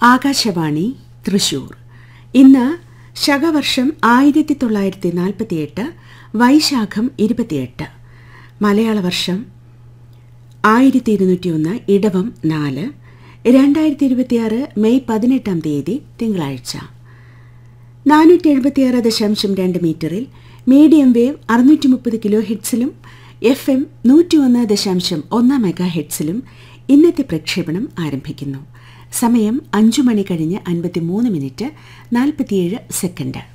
ആകാശവാണി തൃശൂർ ഇന്ന് ശകവർഷം ആയിരത്തി തൊള്ളായിരത്തി നാൽപ്പത്തിയെട്ട് വൈശാഖം ഇരുപത്തിയെട്ട് മലയാള വർഷം ആയിരത്തി ഇരുന്നൂറ്റി ഒന്ന് ഇടവം നാല് രണ്ടായിരത്തി ഇരുപത്തിയാറ് മെയ് പതിനെട്ടാം തീയതി തിങ്കളാഴ്ച നാനൂറ്റി എഴുപത്തിയാറ് ദശാംശം രണ്ട് മീറ്ററിൽ മീഡിയം വേവ് അറുന്നൂറ്റി മുപ്പത് കിലോ ഹെഡ്സിലും എഫ് എം നൂറ്റി ഒന്ന് ദശാംശം ഒന്ന് മെഗാ ഹെഡ്സിലും ഇന്നത്തെ പ്രക്ഷേപണം ആരംഭിക്കുന്നു സമയം അഞ്ചു മണി കഴിഞ്ഞ് അൻപത്തിമൂന്ന് മിനിറ്റ് നാൽപ്പത്തിയേഴ് സെക്കൻഡ്